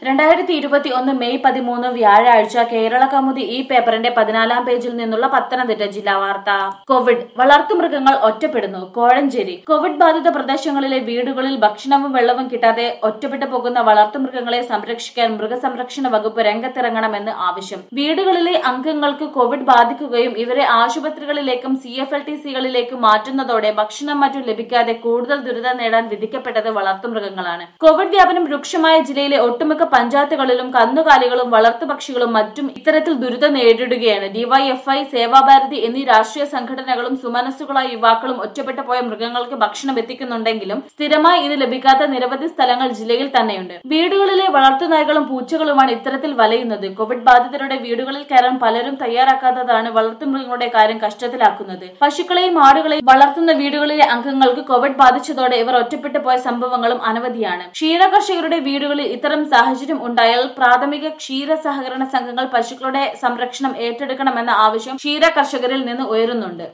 രണ്ടായിരത്തി ഇരുപത്തി ഒന്ന് മെയ് പതിമൂന്ന് വ്യാഴാഴ്ച കേരള കൗമുദി ഈ പേപ്പറിന്റെ പതിനാലാം പേജിൽ നിന്നുള്ള പത്തനംതിട്ട ജില്ലാ വാർത്ത കോവിഡ് വളർത്തുമൃഗങ്ങൾ ഒറ്റപ്പെടുന്നു കോഴഞ്ചേരി കോവിഡ് ബാധിത പ്രദേശങ്ങളിലെ വീടുകളിൽ ഭക്ഷണവും വെള്ളവും കിട്ടാതെ ഒറ്റപ്പെട്ടു പോകുന്ന വളർത്തുമൃഗങ്ങളെ സംരക്ഷിക്കാൻ മൃഗസംരക്ഷണ വകുപ്പ് രംഗത്തിറങ്ങണമെന്ന് ആവശ്യം വീടുകളിലെ അംഗങ്ങൾക്ക് കോവിഡ് ബാധിക്കുകയും ഇവരെ ആശുപത്രികളിലേക്കും സി എഫ് എൽ ടി സികളിലേക്കും മാറ്റുന്നതോടെ ഭക്ഷണം മറ്റും ലഭിക്കാതെ കൂടുതൽ ദുരിതം നേടാൻ വിധിക്കപ്പെട്ടത് വളർത്തുമൃഗങ്ങളാണ് കോവിഡ് വ്യാപനം രൂക്ഷമായ ജില്ലയിലെ ഒട്ടുമിക്ക പഞ്ചായത്തുകളിലും കന്നുകാലികളും വളർത്തുപക്ഷികളും മറ്റും ഇത്തരത്തിൽ ദുരിതം നേരിടുകയാണ് ഡിവൈഎഫ്ഐ സേവാഭാരതി എന്നീ രാഷ്ട്രീയ സംഘടനകളും സുമനസ്സുകളായ യുവാക്കളും ഒറ്റപ്പെട്ടു പോയ മൃഗങ്ങൾക്ക് ഭക്ഷണം എത്തിക്കുന്നുണ്ടെങ്കിലും സ്ഥിരമായി ഇത് ലഭിക്കാത്ത നിരവധി സ്ഥലങ്ങൾ ജില്ലയിൽ തന്നെയുണ്ട് വീടുകളിലെ വളർത്തുനായ്ക്കളും പൂച്ചകളുമാണ് ഇത്തരത്തിൽ വലയുന്നത് കോവിഡ് ബാധിതരുടെ വീടുകളിൽ കയറാൻ പലരും തയ്യാറാക്കാത്തതാണ് വളർത്തുമൃഗങ്ങളുടെ കാര്യം കഷ്ടത്തിലാക്കുന്നത് പശുക്കളെയും ആടുകളെയും വളർത്തുന്ന വീടുകളിലെ അംഗങ്ങൾക്ക് കോവിഡ് ബാധിച്ചതോടെ ഇവർ ഒറ്റപ്പെട്ടു പോയ സംഭവങ്ങളും അനവധിയാണ് ക്ഷീര കർഷകരുടെ വീടുകളിൽ ഇത്തരം സാഹചര്യം ഉണ്ടായാൽ പ്രാഥമിക ക്ഷീര സഹകരണ സംഘങ്ങൾ പശുക്കളുടെ സംരക്ഷണം ഏറ്റെടുക്കണമെന്ന ആവശ്യം ക്ഷീര കർഷകരിൽ നിന്ന് ഉയരുന്നുണ്ട്